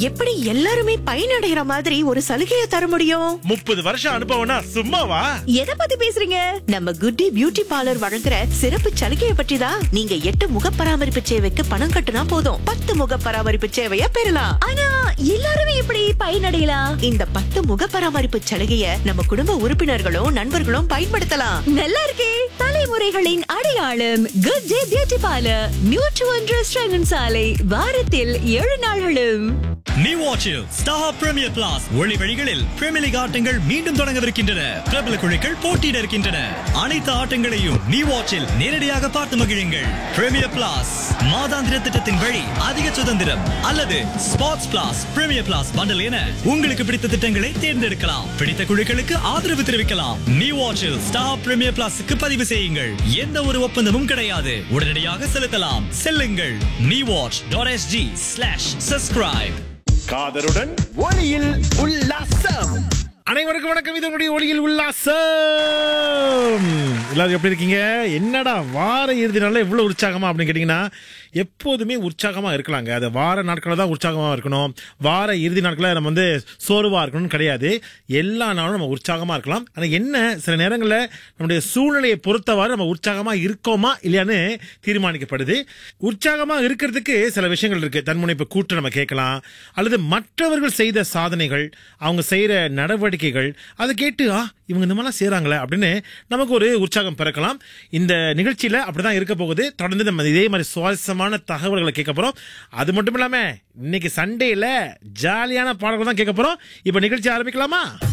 எப்படி எல்லாருமே பயனடைகிற மாதிரி ஒரு சலுகையை தர முடியும் முப்பது வருஷம் அனுபவம்னா சும்மாவா எதை பத்தி பேசுறீங்க நம்ம குட்டி பியூட்டி பார்லர் வழங்குற சிறப்பு சலுகையை பற்றி தான் நீங்க எட்டு முக பராமரிப்பு சேவைக்கு பணம் கட்டுனா போதும் பத்து முக பராமரிப்பு சேவைய பெறலாம் ஆனா எல்லாருமே எப்படி பயனடையலாம் இந்த பத்து முக பராமரிப்பு சலுகைய நம்ம குடும்ப உறுப்பினர்களும் நண்பர்களும் பயன்படுத்தலாம் நல்லா இருக்கே தலைமுறைகளின் அடையாளம் குட் டே பியூட்டி பார்லர் நியூட்ரி ஒன்று ஸ்ரங்கன் சாலை வாரத்தில் ஏழு நாள்களும் நீ வாட்சில் ஸ்டார் பிரீமியர் பிளாஸ் ஒளி வழிகளில் பிரீமியர் லீக் ஆட்டங்கள் மீண்டும் தொடங்கவிருக்கின்றன பிரபல குழுக்கள் போட்டியிட இருக்கின்றன அனைத்து ஆட்டங்களையும் நீ வாட்சில் நேரடியாக பார்த்து மகிழுங்கள் பிரீமியர் பிளாஸ் மாதாந்திர திட்டத்தின் வழி அதிக சுதந்திரம் அல்லது sports plus premier plus bundle என உங்களுக்கு பிடித்த திட்டங்களை தேர்ந்தெடுக்கலாம் பிடித்த குழுக்களுக்கு ஆதரவு தெரிவிக்கலாம் நீ வாட்சில் ஸ்டார் பிரீமியர் பிளாஸுக்கு பதிவு செய்யுங்கள் எந்த ஒரு ஒப்பந்தமும் கிடையாது உடனடியாக செலுத்தலாம் செல்லுங்கள் நீ watch dot SG slash subscribe காதருடன் ஒளியில் உல்லாசம் அனைவருக்கும் வணக்கம் இது உங்களுடைய ஒளியில் உல்லாசம் எல்லாரும் எப்படி இருக்கீங்க என்னடா வார இறுதி நாள்ல இவ்வளவு உற்சாகமா அப்படின்னு கேட்டீங்கன்னா எப்போதுமே உற்சாகமா இருக்கலாங்க அது வார நாட்களில் தான் உற்சாகமா இருக்கணும் வார இறுதி நாட்களில் நம்ம வந்து சோர்வா இருக்கணும்னு கிடையாது எல்லா நாளும் நம்ம உற்சாகமா இருக்கலாம் ஆனா என்ன சில நேரங்களில் நம்முடைய சூழ்நிலையை பொறுத்தவரை நம்ம உற்சாகமா இருக்கோமா இல்லையான்னு தீர்மானிக்கப்படுது உற்சாகமா இருக்கிறதுக்கு சில விஷயங்கள் இருக்கு தன்முனைப்பு கூட்டு நம்ம கேட்கலாம் அல்லது மற்றவர்கள் செய்த சாதனைகள் அவங்க செய்யற நடவடிக்கைகள் அதை கேட்டு ஆ இவங்க இந்த மாதிரிலாம் செய்றாங்களே அப்படின்னு நமக்கு ஒரு உற்சாகம் பிறக்கலாம் இந்த நிகழ்ச்சியில அப்படிதான் இருக்க போகுது தொடர்ந்து நம்ம இதே மாதிரி சுவாரஸ்யமான தகவல்களை கேட்க போறோம் அது மட்டும் இல்லாம இன்னைக்கு சண்டேல ஜாலியான பாடல்கள் தான் கேட்க போறோம் இப்ப நிகழ்ச்சி ஆரம்பிக்கலாமா